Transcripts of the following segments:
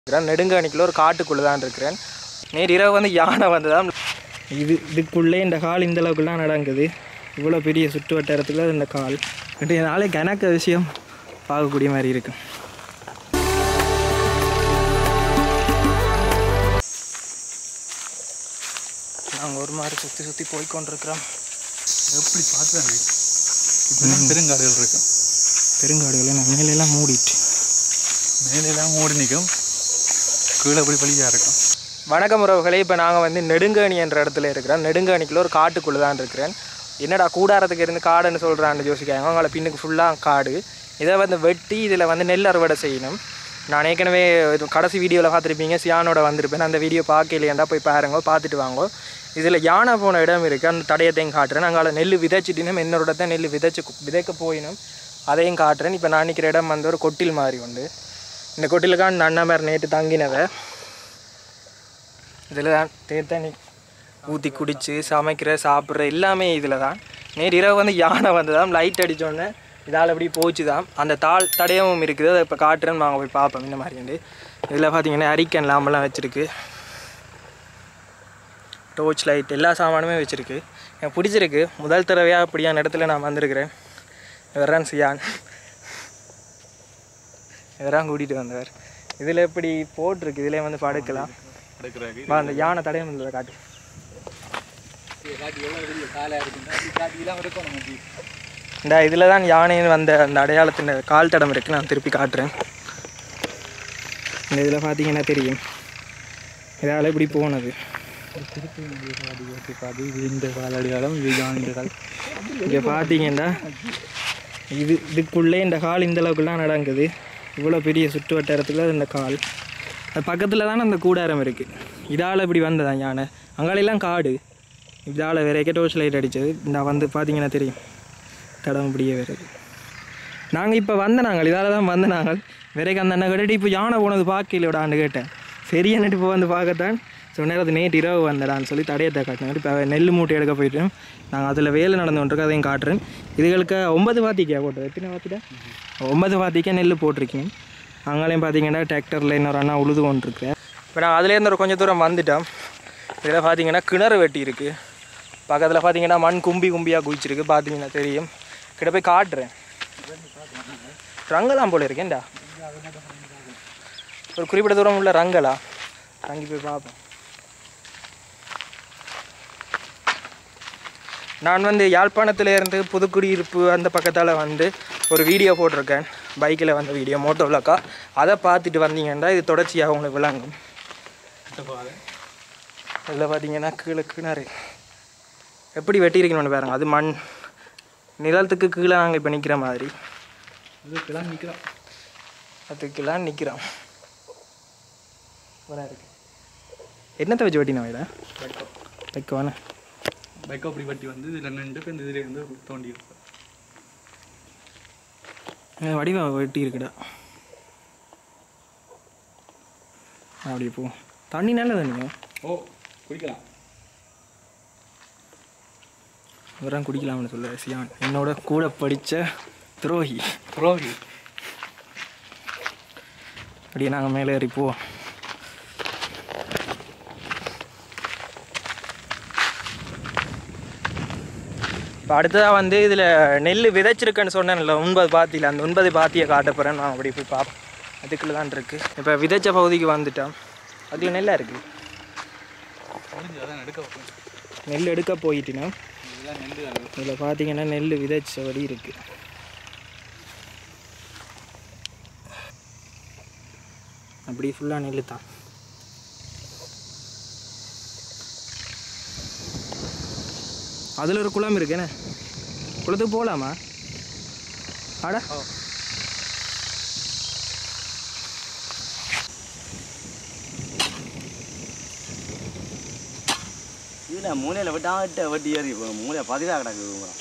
இருக்கிறேன் நெடுங்காணிக்குள்ள ஒரு காட்டுக்குள்ளே தான் இருக்கிறேன் நேற்று இரவு வந்து யானை வந்ததான் இது இதுக்குள்ளே இந்த கால் இந்த அளவுக்குலாம் நடக்குது இவ்வளோ பெரிய சுற்று வட்டாரத்துக்குள்ள இந்த கால் இன்றைய நாளே கணக்க விஷயம் பார்க்கக்கூடிய மாதிரி இருக்கு நாங்கள் ஒரு மாதிரி சுற்றி சுற்றி போய் கொண்டிருக்கிறோம் எப்படி பார்த்தாங்க இப்படிலாம் பெருங்காடுகள் இருக்கும் பெருங்காடுகளை நான் மேலெல்லாம் மூடிட்டு மேலெல்லாம் மூடி நிற்கும் கீழே அப்படி பலியாக இருக்கும் வணக்கம் உறவுகளே இப்போ நாங்கள் வந்து நெடுங்கணி என்ற இடத்துல இருக்கிறோம் நெடுங்கணிக்குள்ள ஒரு காட்டுக்குள்ளே தான் இருக்கிறேன் என்னடா கூடாரத்துக்கு இருந்து காடுன்னு சொல்கிறான்னு யோசிக்காங்க அவங்கள பின்னுக்கு ஃபுல்லாக காடு இதை வந்து வெட்டி இதில் வந்து நெல் அறுவடை செய்யணும் நான் ஏற்கனவே இது கடைசி வீடியோவில் பார்த்துருப்பீங்க சியானோட வந்திருப்பேன் அந்த வீடியோ பார்க்கலையாண்டா போய் பாருங்க பார்த்துட்டு வாங்க இதில் யானை போன இடம் இருக்குது அந்த தடயத்தையும் காட்டுறேன் நாங்கள் நெல் விதைச்சிட்டினோம் என்னோட தான் நெல் விதைச்சு விதைக்க போயினோம் அதையும் காட்டுறேன் இப்போ நான் நிற்கிற இடம் வந்து ஒரு கொட்டில் மாதிரி உண்டு இந்த கொட்டிலுக்கான அந்த அண்ணா மாதிரி நேற்று தங்கினவை இதில் தான் தேத்தண்ணி ஊற்றி குடித்து சமைக்கிற சாப்பிட்ற எல்லாமே இதில் தான் நேற்று இரவு வந்து யானை வந்ததாம் லைட் அடித்தோடனே இதால் அப்படி போச்சு தான் அந்த தாள் தடயமும் இருக்குது அதை இப்போ காட்டுறேன்னு வாங்க போய் பார்ப்போம் இந்த மாதிரி வந்து இதில் பார்த்தீங்கன்னா அரிக்கன் லாம்பெல்லாம் வச்சுருக்கு டோர்ச் லைட் எல்லா சாமானுமே வச்சுருக்கு எனக்கு பிடிச்சிருக்கு முதல் தடவையாக அப்படியான இடத்துல நான் வந்திருக்கிறேன் இவர்தான் சியான் இவரான் கூட்டிகிட்டு வந்தவர் இதில் எப்படி போட்டிருக்கு இதில் வந்து படுக்கலாம் எடுக்கிறாங்க வா அந்த யானை தடயம் இருந்ததை காட்டு காட்டி எவ்வளோ பெரிய காலாக இருக்குன்னா அப்படி காட்டிலாம் இருக்கும் நமக்கு இந்த இதில் தான் யானைன்னு வந்த அந்த அடையாளத்தின் கால் தடம் இருக்குது நான் திருப்பி காட்டுறேன் இந்த இதில் பார்த்தீங்கன்னா தெரியும் இதால் இப்படி போனது திருப்பி காட்டி இது இந்த கால் அடையாளம் இது தான் இந்த கால் இங்கே பார்த்தீங்கன்னா இது இதுக்குள்ளே இந்த கால் இந்த அளவுக்குலாம் நடக்குது இவ்வளோ பெரிய சுற்று வட்டாரத்துக்குள்ள இந்த கால் அது பக்கத்தில் தானே அந்த கூடாரம் இருக்குது இதால் இப்படி வந்ததான் யானை அங்காலெல்லாம் காடு இதால் வேற டோர்ச் லைட் அடித்தது இந்த வந்து பார்த்தீங்கன்னா தெரியும் தடம் இப்படியே வருது நாங்கள் இப்போ வந்த நாங்கள் இதால் தான் வந்த நாங்கள் விரைக்கு அந்த அண்ணன் கேட்டுட்டு இப்போ யானை போனது பார்க்கலையோடான்னு கேட்டேன் சரி என்னட்டு இப்போ வந்து பார்க்கத்தான் சொன்னார் அது நேற்று இரவு வந்தடான்னு சொல்லி தடையத்தை காட்டினாங்க இப்போ நெல் மூட்டை எடுக்க போயிட்டோம் நாங்கள் அதில் வேலை நடந்து கொண்டிருக்கோம் அதையும் காட்டுறேன் இதுகளுக்கு ஒன்பது பாத்திக்கா போட்டது எத்தனை பாத்திட்டா ஒன்பது பாத்திக்கா நெல் போட்டிருக்கீங்க அங்கேயும் பார்த்தீங்கன்னா டிராக்டரில் இன்னொரு அண்ணா உழுது கொண்டிருக்கேன் இப்போ நான் அதுலேருந்து ஒரு கொஞ்சம் தூரம் வந்துட்டோம் இதில் பார்த்தீங்கன்னா கிணறு வெட்டி இருக்குது பக்கத்தில் பார்த்தீங்கன்னா மண் கும்பி கும்பியாக குதிச்சிருக்கு பார்த்தீங்கன்னா தெரியும் கிட்ட போய் காட்டுறேன் ரங்கலாம் போல இருக்கேன்டா ஒரு குறிப்பிட்ட தூரம் உள்ள ரங்கலா ரங்கி போய் பார்ப்போம் நான் வந்து யாழ்ப்பாணத்துல இருந்து புதுக்குடியிருப்பு அந்த பக்கத்தால் வந்து ஒரு வீடியோ போட்டிருக்கேன் பைக்கில் வந்த வீடியோ மோட்டோ விளாக்கா அதை பார்த்துட்டு வந்தீங்கன்னா இது தொடர்ச்சியாக உங்களுக்கு விளங்கும் அதில் பார்த்தீங்கன்னா கீழே கிணறு எப்படி வெட்டியிருக்கணும்னு பாருங்க அது மண் நிலத்துக்கு கீழே நாங்கள் இப்போ நிற்கிற மாதிரி இதுக்கெல்லாம் நிற்கிறோம் அதுக்கெல்லாம் நிற்கிறோம் சூப்பராக இருக்கு என்னத்தை வச்சு வெட்டினா இட வைக்க வேணா பைக்கை அப்படி வட்டி வந்து இதில் நின்று இந்த இதில் வந்து தோண்டி இருக்கும் வடிவம் வெட்டி இருக்குடா அப்படியே போ தண்ணி நல்ல தண்ணிங்க ஓ குடிக்கலாம் இவரான் குடிக்கலாம்னு சொல்ல சியான் என்னோட கூட படித்த துரோகி ரோஹி அப்படியே நாங்கள் மேலே ஏறி போவோம் இப்போ அடுத்ததாக வந்து இதில் நெல் விதைச்சிருக்கேன்னு சொன்னேன்ல ஒன்பது பாத்தியில் அந்த ஒன்பது பாத்தியை காட்ட போகிறேன் நான் அப்படி போய் பார்ப்போம் அதுக்குள்ளே தான் இருக்குது இப்போ விதைச்ச பகுதிக்கு வந்துட்டோம் அதில் நெல்லாக இருக்குது முடிஞ்சு அதான் எடுக்க வைப்போம் நெல் எடுக்க போயிட்டினா இதெல்லாம் நெல் தான் இதில் பார்த்தீங்கன்னா நெல் விதைச்சபடி இருக்குது அப்படி ஃபுல்லாக நெல் தான் அதில் ஒரு குளம் இருக்குண்ணே குளத்துக்கு போகலாமா அட இதில் மூலையில் விட்டாட்ட வட்டி ஏறி இப்போ மூளை பதிலாக கிடக்குது பூரா.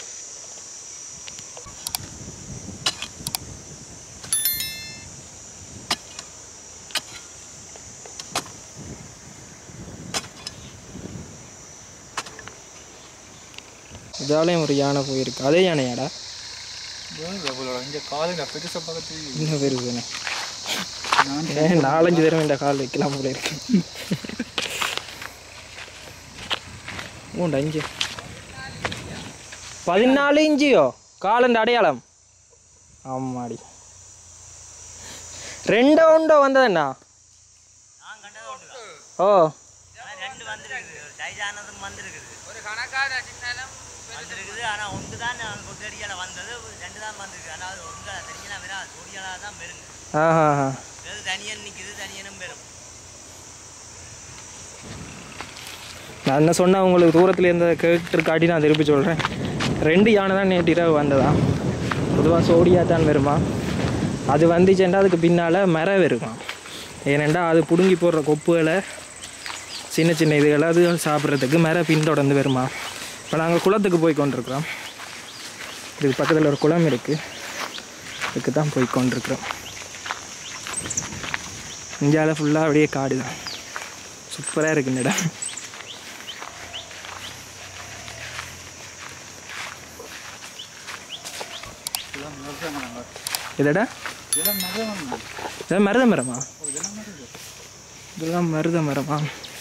இதாலையும் ஒரு யானை போயிருக்கு அதே யானையாடா எவ்வளோ இங்கே காலையில் பெருசாக பார்த்து இன்னும் பெருசுண்ணே ஏன் நாலஞ்சு தடவை இந்த கால் வைக்கலாம் போல இருக்கு மூண்டு அஞ்சு பதினாலு இஞ்சியோ காலண்ட அடையாளம் ஆமாடி ரெண்டோ உண்டோ வந்ததுண்ணா ஓ ரெண்டு வந்திருக்குது சைஜானதும் வந்திருக்குது ஒரு கணக்கான சின்னம் வந்திருக்குது ஆனால் ஒன்று தான் கொத்தடியால் வந்தது ரெண்டு தான் வந்திருக்கு ஆனால் அது ஒன்று தனியாக வரா கொடியாலாக தான் பெருங்க ஆஹா ஆஹா அது தனியன் நிற்குது தனியனும் பெரும் நான் என்ன சொன்னேன் உங்களுக்கு தூரத்தில் இருந்த கேட்டுருக்காட்டி நான் திருப்பி சொல்கிறேன் ரெண்டு யானை தான் நேற்று இரவு வந்ததா பொதுவாக சோடியா தான் வருமா அது வந்துச்சுன்னா அதுக்கு பின்னால் மரம் வருமா ஏனெண்டா அது பிடுங்கி போடுற கொப்புகளை சின்ன சின்ன இதுகளை அது சாப்பிட்றதுக்கு மரம் பின்தொடர்ந்து வருமா இப்போ நாங்கள் குளத்துக்கு போய் கொண்டிருக்கிறோம் இதுக்கு பக்கத்தில் ஒரு குளம் இருக்குது அதுக்கு தான் போய் கொண்டிருக்கிறோம் இந்தியாவில் ஃபுல்லாக அப்படியே காடு தான் சூப்பராக இருக்கு இந்த இடம் இதடா இதெல்லாம் மருத மரமா இதெல்லாம் மருத மரமா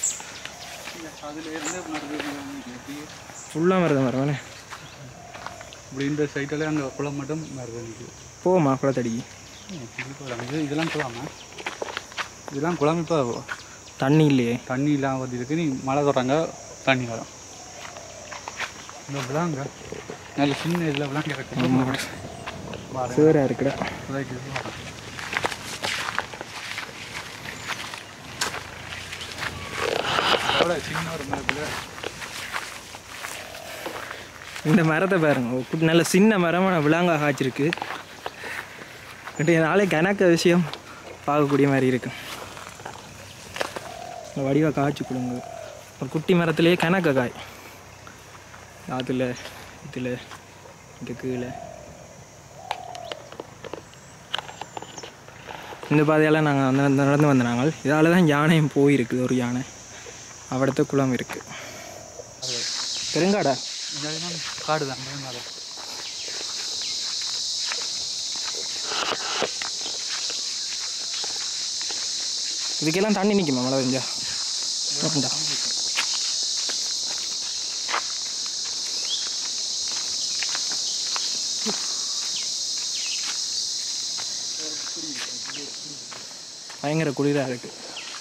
ஃபுல்லாக மருத மரமாண்ணே இப்படி இந்த சைட்டில் அங்கே குளம் மட்டும் வருது நிற்குது போமா குளத்தடிக்கு இது இதெல்லாம் குளமா இதெல்லாம் குளம் இப்போ தண்ணி இல்லையே தண்ணி இல்லாமல் வந்து இருக்கு நீ மழை தொடங்க தண்ணி வரும் இந்த விளாங்க நல்ல சின்ன இதில் விளாங்க இருக்கு சேராக இருக்குடா சின்ன ஒரு மரத்தில் இந்த மரத்தை பாருங்க ஒரு குட்டி- நல்ல சின்ன மரமாக விலாங்கா காய்ச்சிருக்கு நாளை கணக்க விஷயம் பார்க்கக்கூடிய மாதிரி இருக்கு இந்த வடிவா காய்ச்சி கொடுங்க ஒரு குட்டி மரத்துலேயே கணக்க காய் அதில் இதில் இங்கே கீழே இந்த பாதையெல்லாம் நாங்கள் அந்த அந்த நடந்து வந்த நாங்கள் இதால் தான் யானையும் போயிருக்குது ஒரு யானை அவிடத்த குளம் இருக்குது பெருங்காடா காடு தான் மரம் இதுக்கெல்லாம் தண்ணி நிற்குமா மழை பெஞ்சா இந்தா. பயங்கர குளிராக இருக்கு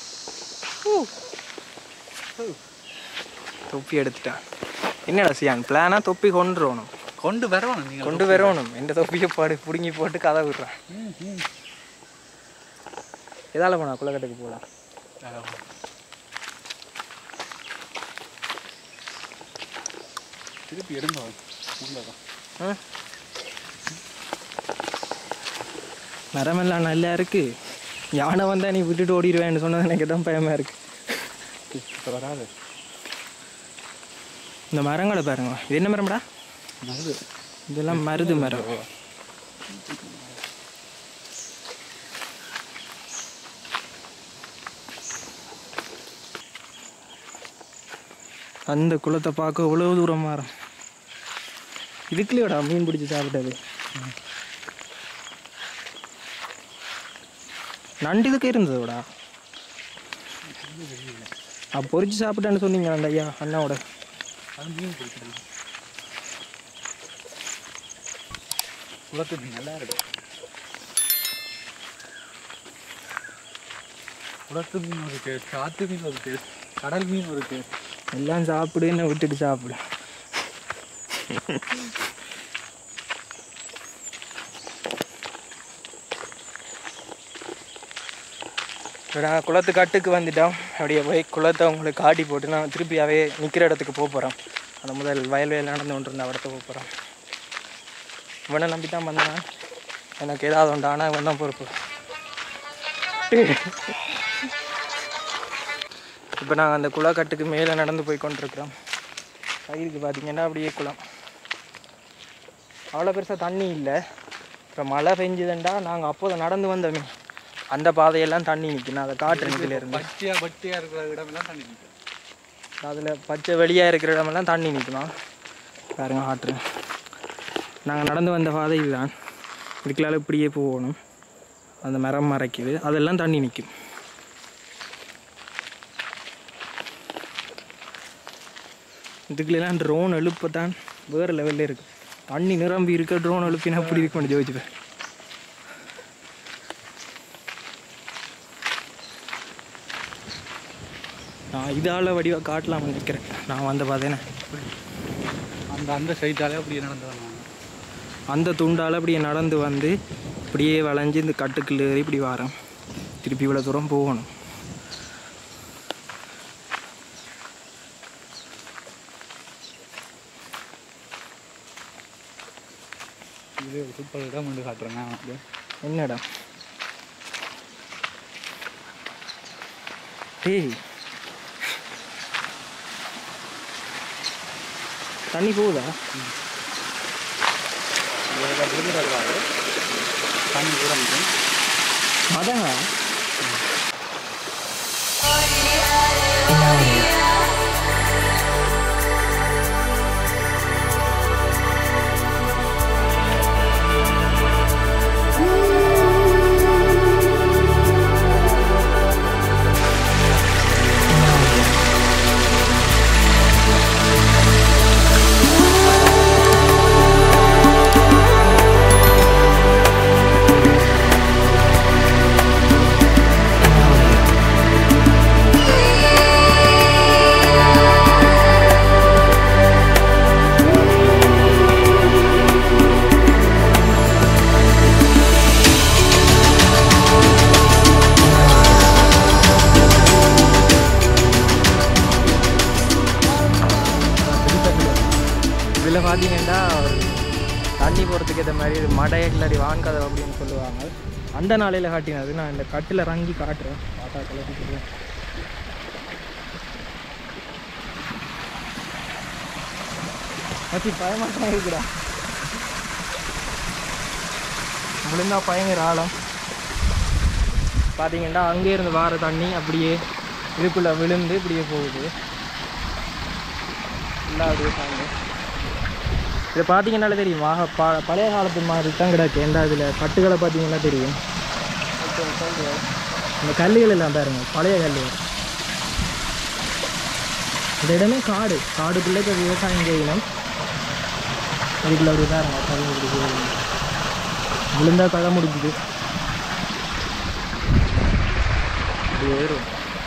தொப்பி எடுத்துட்டான் என்னடா சியான் பிளானா தொப்பி கொண்டு வரணும் கொண்டு வரணும் நீங்கள் கொண்டு வரணும் எந்த தொப்பியை பாடு பிடுங்கி போட்டு கதை விடுறான் எதால போனா குளக்கட்டுக்கு போகலாம் திருப்பி எடுங்க உள்ளதான் ஆ? மரமெல்லாம் நல்லா இருக்கு யானை வந்தா நீ விட்டுட்டு ஓடிடுவேன்னு சொன்னது எனக்கு தான் பயமா இருக்கு இப்போ வராது இந்த மரங்களை பாருங்க இது என்ன மரம்டா நல்லது இதெல்லாம் மருது மரம் அந்த குளத்தை பார்க்க இவ்வளோ தூரம் மரம் இதுக்குலையோடா மீன் பிடிச்சி சாப்பிட்டது நண்டு இதுக்கு இருந்ததோடா அப்போ பொறிச்சு சாப்பிட்டேன்னு சொன்னீங்க அந்த ஐயா அண்ணாவோட அது மீன் பிடிக்கிறது குளத்து மீன் நல்லா இருக்கு குளத்து மீன் ஒரு டேஸ்ட் காத்து மீன் ஒரு டேஸ்ட் கடல் மீன் ஒரு டேஸ்ட் எல்லாம் சாப்பிடு என்ன விட்டுட்டு சாப்பிடு இப்போ நான் குளத்து கட்டுக்கு வந்துட்டோம் அப்படியே போய் குளத்தை உங்களுக்கு காட்டி போட்டு நான் திருப்பியாவே நிற்கிற இடத்துக்கு போக போகிறோம் அந்த முதல் வயல்வெளியில் நடந்து கொண்டு இருந்த இடத்த போக போகிறோம் இவனை நம்பி தான் வந்தான் எனக்கு ஏதாவது உண்டு ஆனால் இவன் தான் பொறுப்பு இப்போ நாங்கள் அந்த குளக்கட்டுக்கு மேலே நடந்து போய் கொண்டிருக்கிறோம் சைடுக்கு பார்த்தீங்கன்னா அப்படியே குளம் அவ்வளோ பெருசாக தண்ணி இல்லை இப்போ மழை பெஞ்சுதுண்டா நாங்கள் அப்போது நடந்து வந்தோமே அந்த பாதையெல்லாம் தண்ணி நிற்கணும் அதை காட்டுறேன் இதுல இருந்து பச்சையா பட்டியா இருக்கிற இடமெல்லாம் தண்ணி நிற்கும் அதில் பச்சை வெளியாக இருக்கிற இடமெல்லாம் தண்ணி நிற்கணும் பாருங்க ஆட்டுறேன் நாங்கள் நடந்து வந்த பாதை இதுதான் இதுக்குள்ளால இப்படியே போகணும் அந்த மரம் மறைக்குது அதெல்லாம் தண்ணி நிற்கும் இதுக்குலாம் ட்ரோன் எழுப்பத்தான் வேறு லெவலில் இருக்கு தண்ணி நிரம்பி இருக்க ட்ரோன் எழுப்பினா அப்படி இருக்க முடியும் யோசிப்பேன் நான் இதால் வடிவாக காட்டலாம்னு நினைக்கிறேன் நான் வந்து பார்த்தேனே அந்த அந்த சைட்டாலே அப்படியே நடந்து வருவாங்க அந்த துண்டால் அப்படியே நடந்து வந்து இப்படியே வளைஞ்சு இந்த கட்டுக்குள்ள ஏறி இப்படி வரேன் திருப்பி இவ்வளோ தூரம் போகணும் இது ஒரு சூப்பர் இடம் வந்து காட்டுறேங்க வந்து என்னடா டேய் தண்ணி போகுதா தண்ணி கூட நிற்கும் அதாங்க இதில் பார்த்தீங்கன்னா தண்ணி போகிறதுக்கு ஏற்ற மாதிரி இது மடை இல்லாடி வான்கதவு அப்படின்னு சொல்லுவாங்க அந்த நாளையில் காட்டினது நான் இந்த கட்டில் இறங்கி காட்டுறேன் பாட்டா கலப்பிக்கிறேன் மச்சி பயமாட்டம் இருக்குடா விழுந்தா பயங்கர ஆழம் பார்த்தீங்கன்னா அங்கே இருந்து வார தண்ணி அப்படியே இதுக்குள்ளே விழுந்து இப்படியே போகுது ஃபுல்லாக அப்படியே சாய்ந்து இதை பார்த்தீங்கன்னாலே தெரியும் வாக ப பழைய காலத்து மாதிரி தான் கிடக்கு ஏன்டா இதில் கட்டுகளை பார்த்தீங்கன்னா தெரியும் இந்த கல்லுகள் எல்லாம் பாருங்க பழைய கல்லுகள் இந்த இடமே காடு காடுக்குள்ளே இப்போ விவசாயம் செய்யணும் அதுக்குள்ள அப்படி பாருங்க கல் இப்படி போகுது. விழுந்தா தலை முடிஞ்சுது இப்படி ஏறும்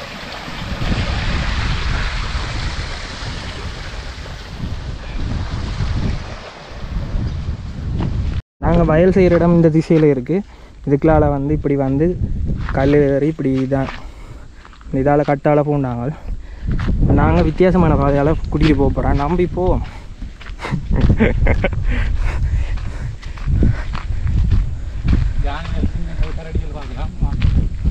நாங்கள் வயல் செய்கிற இடம் இந்த திசையில் இருக்குது இதுக்குள்ளால வந்து இப்படி வந்து கல் ஏறி இப்படி இதான் இதால் கட்டால் பூண்டாங்க நாங்கள் வித்தியாசமான பாதையால் கூட்டிகிட்டு போக போகிறோம் நம்பி போவோம் யானைகள் சின்னங்கள் கரடிகள் பார்க்கலாம் வாங்க.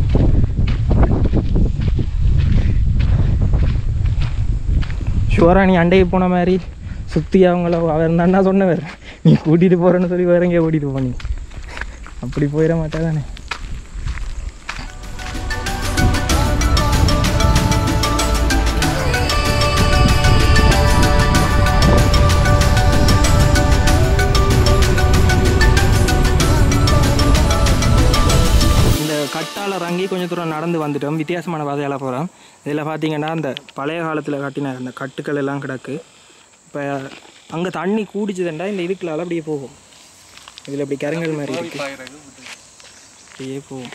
ஷுவராக நீ அண்டைக்கு போன மாதிரி சுற்றி அவங்கள அவர் தாண்டா சொன்னவர் நீ கூட்டிகிட்டு போகிறேன்னு சொல்லி வேற எங்கேயோ கூட்டிகிட்டு போனி அப்படி போயிட மாட்டா தானே இந்த கட்டால் இறங்கி கொஞ்சம் தூரம் நடந்து வந்துட்டோம் வித்தியாசமான பாதையால் போகிறோம் இதில் பார்த்தீங்கன்னா இந்த பழைய காலத்தில் கட்டின அந்த கட்டுக்கள் எல்லாம் கிடக்கு இப்போ அங்கே தண்ணி கூடிச்சதுண்டா இந்த இதுக்குள்ளால அப்படியே போகும் இதில் இப்படி கருங்கல் மாதிரி இருக்கு பாயிறது அப்படியே போகும்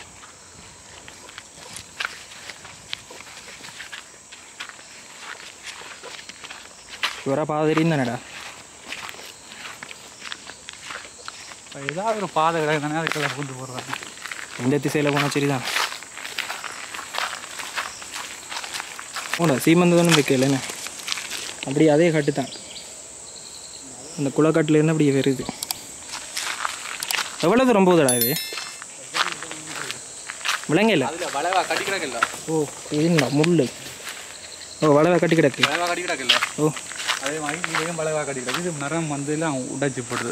இவரா பாதை தெரியும் தானடா இப்போ ஏதாவது ஒரு பாதை கிடக்குதானே அதுக்கெல்லாம் கொண்டு போடுறாங்க எந்த திசையில் போனால் சரிதான் ஓடா சீமந்தம் வைக்கலண்ணே அப்படி அதே கட்டு தான் அந்த குளக்கட்டுலேருந்து அப்படியே வருது எவ்வளோ தூரம் போகுதுடா இது விளங்கல அதில் வளைவா கட்டி கிடக்கல ஓ இதுங்களா முள் ஓ வளவை கட்டி கிடக்கு வளைவா கட்டி கிடக்கல ஓ அதே மாதிரி இதையும் வளைவா கட்டி கிடக்கு இது மரம் வந்து எல்லாம் உடைச்சி போடுது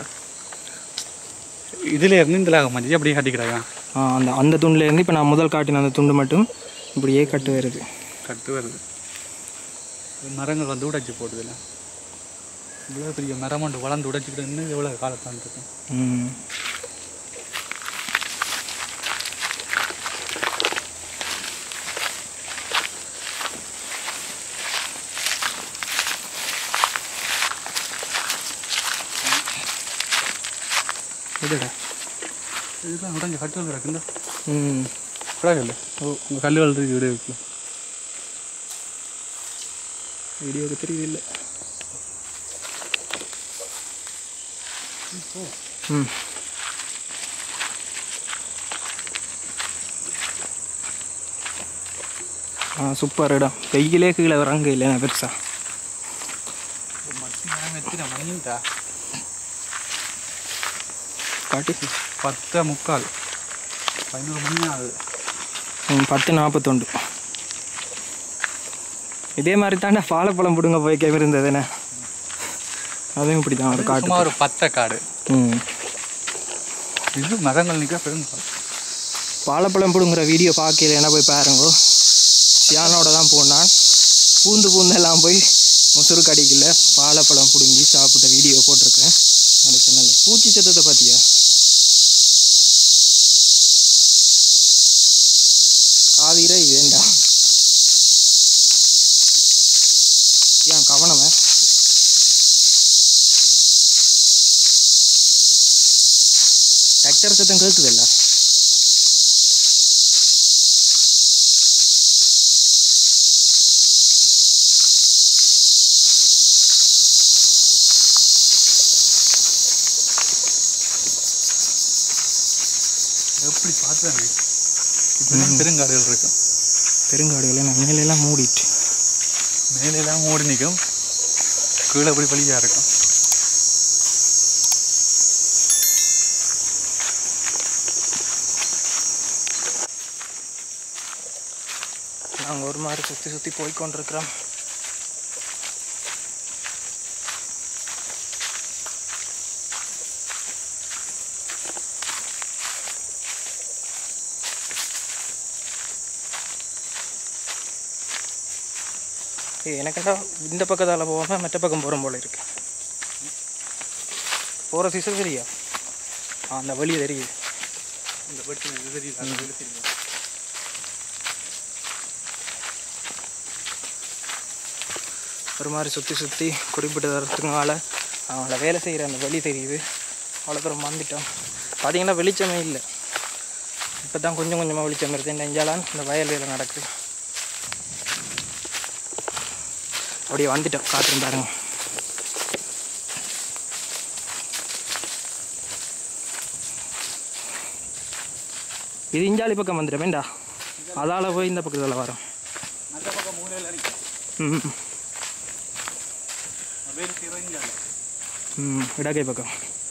இதுல இருந்து இந்த மஞ்சி அப்படியே கட்டி கிடக்கான் ஆ அந்த அந்த துண்டுலேருந்து இப்போ நான் முதல் காட்டின அந்த துண்டு மட்டும் இப்படியே கட்டு வருது கட்டு வருது இது மரங்கள் வந்து உடைச்சி போடுதுல இவ்வளோ பெரிய மரம் ஒன்று வளர்ந்து உடைச்சிக்கிட்டு இன்னும் எவ்வளோ காலத்தான் இருக்கும் ம் இதுடா இதுதான் உடஞ்ச கட்டுகள் கிடக்குண்டா ம் கிடக்கல ஓ உங்கள் கல்லுகள் இருக்கு வீடியோ வைக்கல வீடியோக்கு தெரியுது இல்லை ம் ஆ சூப்பர் இடம் வெயிலே கீழே இறங்க இல்லைண்ணா பெருசா மத்தியானம் எத்தனை மணிண்டா காட்டி பத்து முக்கால் பதினோரு மணி ஆகுது ம், பத்து நாற்பத்தொண்டு இதே மாதிரி தாண்டா வாழைப்பழம் பிடுங்க போய் கேம் இருந்ததுண்ணே அதுவும் இப்படி தான் ஒரு காட்டு சும்மா ஒரு பத்தை காடு ம் இது மரங்கள் நிற்க பெருங்கால் வாழைப்பழம் பிடுங்குற வீடியோ பார்க்கல என்ன போய் பாருங்கோ சியானோட தான் போனான் பூந்து பூந்தெல்லாம் போய் முசுறு கடிக்கல வாழைப்பழம் பிடுங்கி சாப்பிட்ட வீடியோ போட்டிருக்கேன் அது நல்ல பூச்சி சத்தத்தை பார்த்தியா காதிர வேண்டா ஏன் கவனமே டிராக்டர் சத்தம் கேட்குதுல்ல எப்படி பார்த்தேன் இப்படிதான் பெருங்காடுகள் இருக்கும் பெருங்காடுகளை நான் மேலெல்லாம் மூடிட்டு மேலெல்லாம் மூடி நிற்கும் கீழே அப்படி வழியாக இருக்கும் நாங்கள் ஒரு மாதிரி சுற்றி சுற்றி போய் கொண்டிருக்கிறோம் ஏய் எனக்கெல்லாம் இந்த பக்கத்தால் போகாமல் மற்ற பக்கம் போகிற போல இருக்கு போகிற சிசு சரியா ஆ அந்த வழி தெரியுது இந்த பட்டு இது தெரியல அது வெளியே தெரியும் ஒரு மாதிரி சுற்றி சுற்றி குறிப்பிட்ட தரத்துனால அவங்கள வேலை செய்கிற அந்த வழி தெரியுது அவ்வளோ தூரம் வந்துட்டோம் பார்த்தீங்கன்னா வெளிச்சமே இல்லை இப்போ தான் கொஞ்சம் கொஞ்சமாக வெளிச்சம் வருது இந்த இஞ்சாலான் இந்த வயல் வேலை நடக்குது அப்படியே வந்துட்டோம் காட்டுறேன் பாருங்க இது இஞ்சாலி பக்கம் வந்துடுமேண்டா அதால் போய் இந்த பக்கத்தில் வரோம் நல்ல பக்கம் மூலையில் அடிக்கும் ம் வேறு செய்வாங்க ம் இடக்கை பக்கம்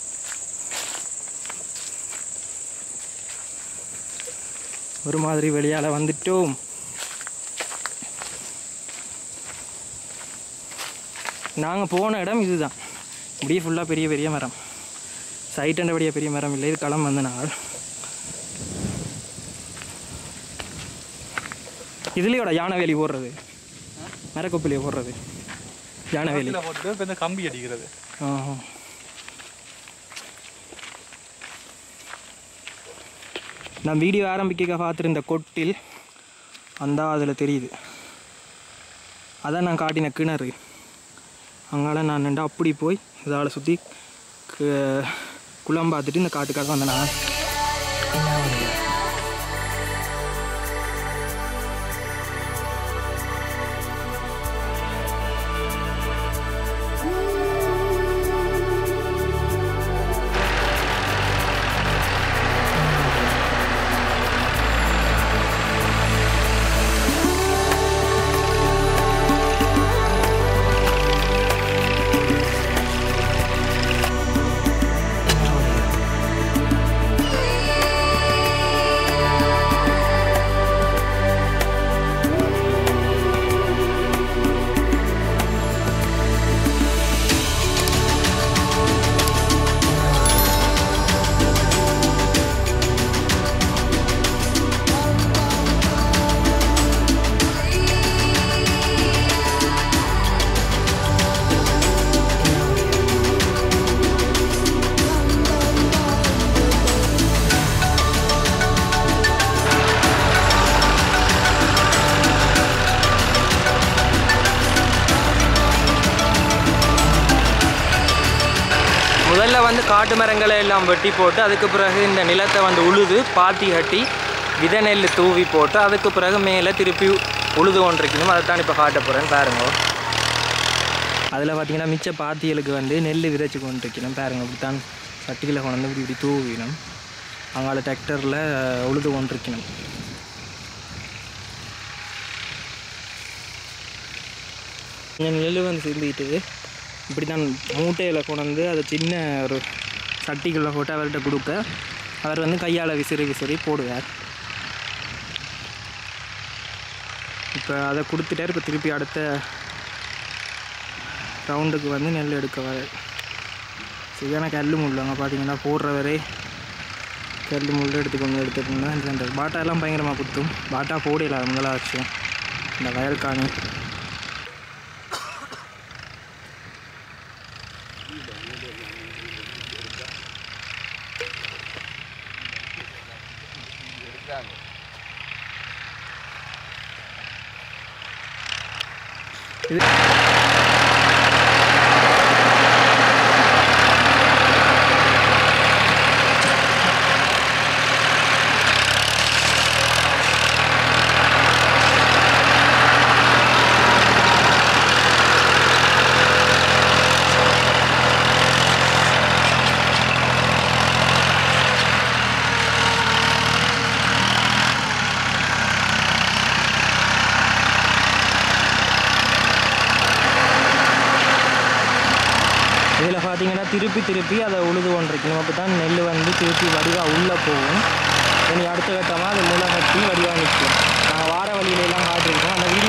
ஒரு மாதிரி வெளியால் வந்துட்டோம் நாங்கள் போன இடம் இதுதான் இப்படியே ஃபுல்லாக பெரிய பெரிய மரம் சைட் அண்டபடியே பெரிய மரம் இல்லை இது களம் வந்த நாள் இதுலேயோட யானை வேலி போடுறது மரக்கொப்பிலே போடுறது யானை வேலி போட்டு இப்போ இந்த கம்பி அடிக்கிறது ஆஹா. நான் வீடியோ ஆரம்பிக்க பார்த்துருந்த கொட்டில் அந்த அதில் தெரியுது அதான் நான் காட்டின கிணறு அங்கால நான் நின்று அப்படி போய் இதால் சுற்றி குளம் பார்த்துட்டு இந்த காட்டுக்காக வந்தேன் நான் காட்டு மரங்களை எல்லாம் வெட்டி போட்டு அதுக்கு பிறகு இந்த நிலத்தை வந்து உழுது பாத்தி கட்டி விதை நெல் தூவி போட்டு அதுக்கு பிறகு மேலே திருப்பி உழுது கொண்டிருக்கணும் அதை தான் இப்போ காட்ட போகிறேன் பாருங்க அதில் பார்த்தீங்கன்னா மிச்ச பாத்திகளுக்கு வந்து நெல் விதைச்சு கொண்டிருக்கணும் பாருங்க அப்படித்தான் சட்டிகளை கொண்டு வந்து இப்படி இப்படி தூவினோம் அங்கால டிராக்டரில் உழுது கொண்டிருக்கணும் கொஞ்சம் நெல் வந்து சிந்திட்டு இப்படி தான் மூட்டையில் கொண்டு வந்து அதை சின்ன ஒரு சட்டிக்குள்ளே போட்டு அவர்கிட்ட கொடுக்க அவர் வந்து கையால் விசிறி விசிறி போடுவார் இப்போ அதை கொடுத்துட்டார் இப்போ திருப்பி அடுத்த ரவுண்டுக்கு வந்து நெல் எடுக்க வர சரியான கல் முள் அங்கே பார்த்தீங்கன்னா போடுறவரே கல் முள் எடுத்து கொண்டு எடுத்துட்டு இருந்தால் இந்த பாட்டா எல்லாம் பயங்கரமாக குத்தும் பாட்டா போடல முதலாவது விஷயம் இந்த வயல்காணி இது இதில் பார்த்தீங்கன்னா திருப்பி திருப்பி அதை உழுது கொண்டிருக்கணும் அப்போ தான் நெல் வந்து திருப்பி வடிவாக உள்ளே போகும் இனி அடுத்த கட்டமாக அது முளை கட்டி வடிவாக நிற்கும் நாங்கள் வார வழியில எல்லாம் காட்டியிருக்கோம் அந்த வீடியோ